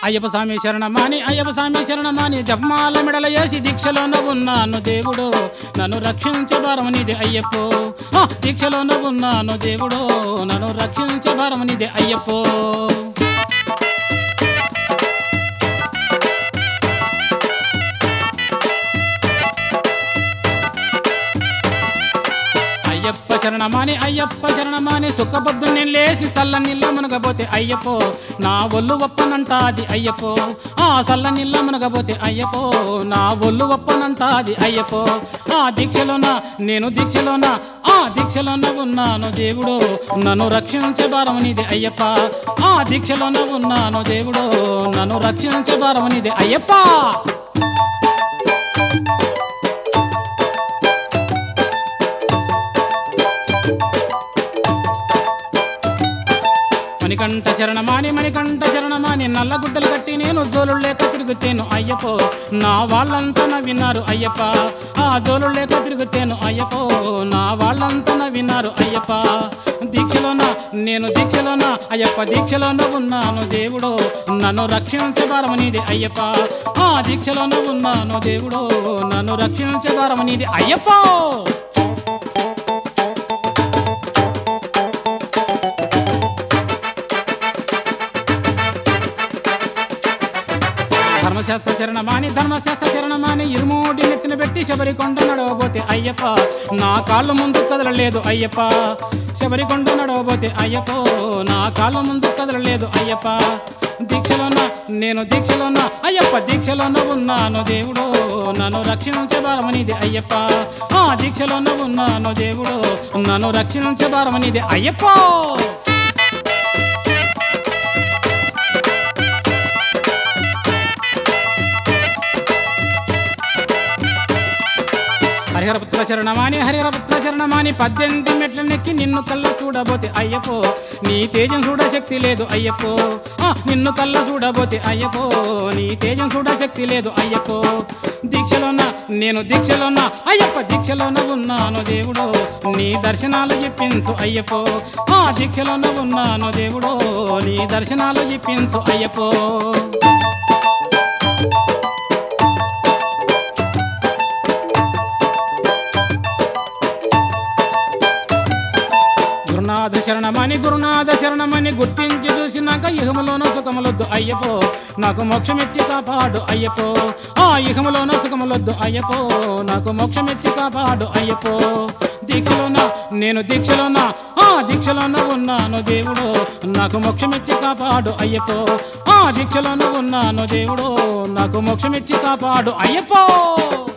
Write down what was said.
అయ్యప్ప స్వామి శరణమాని అయ్యప్ప స్వామి శరణమాని జపమాల మెడల వేసి దీక్షలోన ఉన్నాను దేవుడు నన్ను రక్షించే భారం నీదే అయ్యప్పో ఆ, దీక్షలోన ఉన్నాను దేవుడు నన్ను రక్షించే భారం నీదే అయ్యప్పో అయ్యప్ప శరణమాని అయ్యప్ప శరణమాని సుఖబద్దు నేను లేసి సల్ల నీళ్ళ మునగబోతే అయ్యప్పో నా ఒళ్ళు ఒప్పనంటాది అయ్యప్పో ఆ సల్ల నీళ్ళ మునగబోతే అయ్యప్పో నా ఒళ్ళు ఒప్పనంటాది అయ్యప్పో ఆ దీక్షలోన నేను దీక్షలోన ఆ దీక్షలోన ఉన్నాను దేవుడు నన్ను రక్షించే భారం నీదే అయ్యప్ప ఆ దీక్షలోన ఉన్నాను దేవుడు నన్ను రక్షించే భారం నీదే అయ్యప్ప మణికంఠ శరణమాని మణికంఠ శరణమాని నల్ల గుడ్డలు కట్టి నేను జోలు లేక తిరుగుతేను అయ్యప్పో నా వాళ్ళంతా నవ్వినారు అయ్యప్ప ఆ జోలు లేక తిరుగుతేను అయ్యప్పో నా వాళ్ళంతా నవ్వినారు అయ్యప్ప దీక్షలోన నేను దీక్షలోన అయ్యప్ప దీక్షలోన ఉన్నాను దేవుడు నన్ను రక్షించే భారం నీది అయ్యప్ప ఆ దీక్షలోన ఉన్నాను దేవుడు నన్ను రక్షించే భారం నీది అయ్యప్ప ధర్మశాస్త్ర శరణమాని ధర్మశాస్త్ర శరణమాని ఇరుమూడి నెత్తిన పెట్టి శబరికొండ నడవబోతే అయ్యప్ప నా కాళ్ళు ముందు కదలలేదు అయ్యప్ప శబరికొండ నడవబోతే అయ్యప్ప నా కాళ్ళు ముందు కదలలేదు అయ్యప్ప దీక్షలోన నేను దీక్షలోన అయ్యప్ప దీక్షలోన ఉన్నాను దేవుడు నన్ను రక్షించే భారమనిది అయ్యప్ప ఆ దీక్షలోన ఉన్నాను దేవుడు నన్ను రక్షించే భారమనిది అయ్యప్ప హరిహరపుత్ర శరణమాని హరిహరపుత్ర శరణమాని పద్దెనిమిది మెట్ల నెక్కి నిన్ను కళ్ళ చూడబోతే అయ్యప్పో నీ తేజం చూడ శక్తి లేదు అయ్యప్పో ఆ, నిన్ను కళ్ళ చూడబోతే అయ్యప్పో నీ తేజం చూడ శక్తి లేదు అయ్యప్పో దీక్షలోన నేను దీక్షలోన అయ్యప్ప దీక్షలోన ఉన్నాను దేవుడు నీ దర్శనాలు చెప్పించు అయ్యప్పో ఆ దీక్షలోన ఉన్నాను దేవుడు నీ దర్శనాలు చెప్పించు అయ్యప్పో గురునాథ శరణమని గురునాథ శరణమని గుర్తించి చూసినాక ఇహములోన సుఖములొద్దు అయ్యపో నాకు మోక్షమిచ్చి కాపాడు అయ్యపో ఆ ఇహములోన సుఖములొద్దు అయ్యపో నాకు మోక్షమిచ్చి కాపాడు అయ్యపో దీక్షలోన నేను దీక్షలోన ఆ దీక్షలోన ఉన్నాను దేవుడు నాకు మోక్షమిచ్చి కాపాడు అయ్యపో ఆ దీక్షలోన ఉన్నాను దేవుడు నాకు మోక్షమిచ్చి కాపాడు అయ్యపో